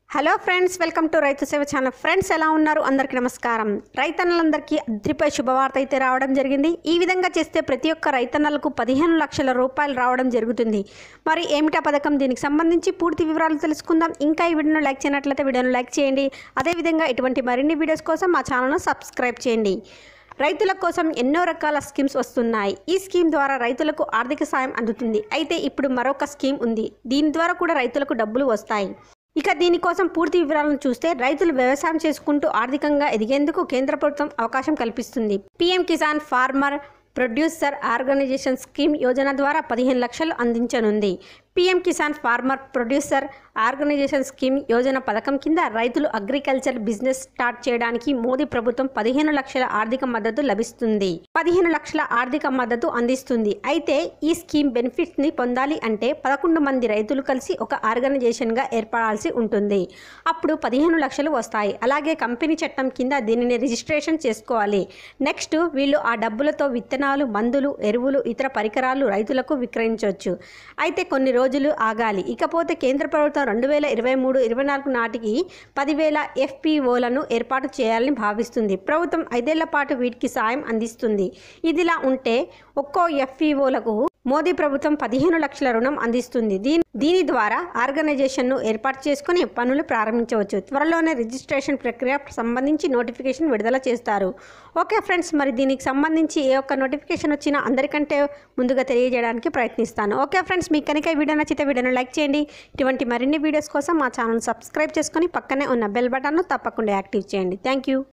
hello friends welcome to రైతు సేవ channel friends ఎలా ఉన్నారు అందరికీ నమస్కారం రైతన్నలందరికీ అద్రిపై శుభవార్త అయితే రావడం జరిగింది ఈ విధంగా చేస్తే ప్రతి ఒక్క రైతన్నలకు పదిహేను లక్షల రూపాయలు రావడం జరుగుతుంది మరి ఏమిటా పథకం దీనికి సంబంధించి పూర్తి వివరాలు తెలుసుకుందాం ఇంకా ఈ వీడియోను లైక్ చేయనట్లయితే వీడియోను లైక్ చేయండి అదేవిధంగా ఇటువంటి మరిన్ని వీడియోస్ కోసం మా ఛానల్ను సబ్స్క్రైబ్ చేయండి రైతుల కోసం ఎన్నో రకాల స్కీమ్స్ వస్తున్నాయి ఈ స్కీమ్ ద్వారా రైతులకు ఆర్థిక సాయం అందుతుంది అయితే ఇప్పుడు మరొక స్కీమ్ ఉంది దీని ద్వారా కూడా రైతులకు డబ్బులు వస్తాయి ఇక దీనికోసం పూర్తి వివరాలను చూస్తే రైతులు వ్యవసాయం చేసుకుంటూ ఆర్థికంగా ఎదిగేందుకు కేంద్ర ప్రభుత్వం అవకాశం కల్పిస్తుంది PM Kisan farmer producer organisation scheme Yojana ద్వారా పదిహేను లక్షలు అందించనుంది PM Kisan farmer producer organisation scheme Yojana పథకం కింద రైతులు అగ్రికల్చర్ బిజినెస్ స్టార్ట్ చేయడానికి మోదీ ప్రభుత్వం పదిహేను లక్షల ఆర్థిక మద్దతు లభిస్తుంది పదిహేను లక్షల ఆర్థిక మద్దతు అందిస్తుంది అయితే ఈ స్కీమ్ బెనిఫిట్స్ ని పొందాలి అంటే పదకొండు మంది రైతులు కలిసి ఒక ఆర్గనైజేషన్ గా ఏర్పడాల్సి ఉంటుంది అప్పుడు పదిహేను లక్షలు వస్తాయి అలాగే కంపెనీ చట్టం కింద దీనిని రిజిస్ట్రేషన్ చేసుకోవాలి నెక్స్ట్ వీళ్ళు ఆ డబ్బులతో విత్తనాలు మందులు ఎరువులు ఇతర పరికరాలు రైతులకు విక్రయించవచ్చు అయితే కొన్ని రోజులు ఆగాలి ఇకపోతే కేంద్ర ప్రభుత్వం రెండు వేల ఇరవై మూడు ఇరవై నాలుగు నాటికి పదివేల ఎఫ్పిఓలను ఏర్పాటు చేయాలని భావిస్తుంది ప్రభుత్వం ఐదేళ్ల పాటు వీటికి సాయం అందిస్తుంది ఇదిలా ఉంటే ఒక్కో ఎఫ్పిఓలకు మోదీ ప్రభుత్వం పదిహేను లక్షల రుణం అందిస్తుంది దీని దీని ద్వారా ఆర్గనైజేషన్ను ఏర్పాటు చేసుకుని పనులు ప్రారంభించవచ్చు త్వరలోనే రిజిస్ట్రేషన్ ప్రక్రియ సంబంధించి నోటిఫికేషన్ విడుదల చేస్తారు ఓకే ఫ్రెండ్స్ మరి దీనికి సంబంధించి ఏ ఒక్క నోటిఫికేషన్ వచ్చినా అందరికంటే ముందుగా తెలియజేయడానికి ప్రయత్నిస్తాను ఓకే ఫ్రెండ్స్ మీకు కనుక ఈ వీడియో నచ్చితే వీడియోను లైక్ చేయండి ఇటువంటి మరిన్ని వీడియోస్ కోసం మా ఛానల్ సబ్స్క్రైబ్ చేసుకొని పక్కనే ఉన్న బెల్ బటన్ను తప్పకుండా యాక్టివ్ చేయండి థ్యాంక్ యూ